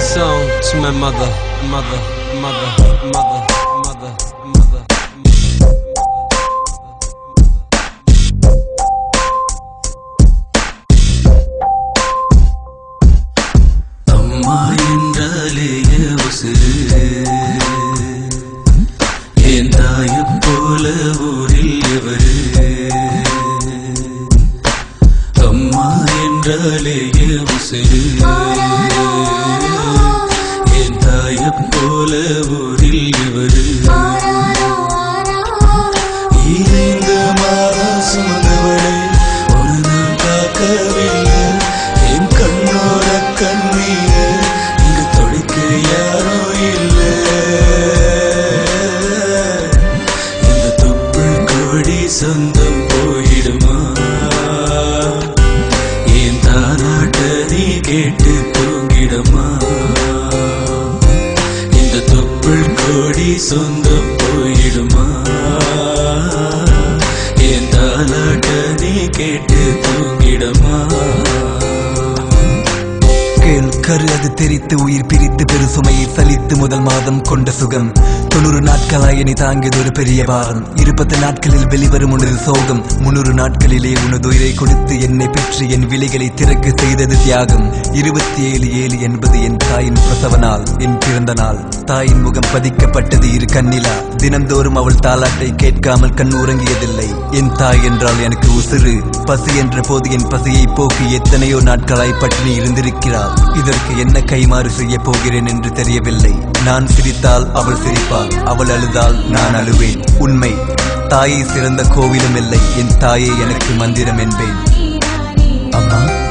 this song to my mother, mother, mother, mother, mother, mother. அம்மா என்றாலே உசுறு என் தாயைப் போல ஊரில் எவரு அம்மா என்றாலே உசுறு என் தாயைப் போல ஊரில் எவரு ஈரைந்த மாதம் சுமந்தவளை ஒரு நாள் காக்கவில்லை என் கண்ணோட கண்ணீர் இங்கு தொடைக்க யாரோ இல்லை இந்த தொப்புள் கொடி சொந்தம் போயிடுமா என் தானாட்ட நீ கேட்டு தூங்கிடுமா இந்த தொப்புள் கொடி சொந்தம் போயிடுமா என் தாலாட்ட நீ கேட்டு தூங்கிடுமா கேள் கரு அது தெரித்து உயிர் பிரித்து பெரு சுமையை சலித்து முதல் மாதம் கொண்ட சுகம் தொண்ணூறு நாட்களாய் என்னை தாங்கியது ஒரு பெரிய பாரம் இருபத்து நாட்களில் வெளிவரும் உனது சோகம் முன்னூறு நாட்களிலே உனது உயிரை கொடுத்து என்னை பெற்று என் விலைகளை திறக்க செய்தது தியாகம் இருபத்தி ஏழு ஏழு என்பது என் தாயின் பிரசவ நாள் என் பிறந்த நாள் தாயின் முகம் பதிக்கப்பட்டது இரு கண்ணிலா தினந்தோறும் அவள் தாலாட்டை கேட்காமல் கண் உறங்கியதில்லை என் தாய் என்றால் எனக்கு உசுறு பசி என்ற போது என் பசியை போக்கி எத்தனையோ நாட்களாய் பட்டினி இருந்திருக்கிறாள் இதற்கு என்ன கைமாறு செய்ய போகிறேன் என்று தெரியவில்லை நான் சிரித்தால் அவள் சிரிப்பாள் அவள் அழுதால் நான் அழுவேன் உண்மை தாயை சிறந்த கோவிலும் இல்லை என் தாயே எனக்கு மந்திரம் என்பேன் அம்மா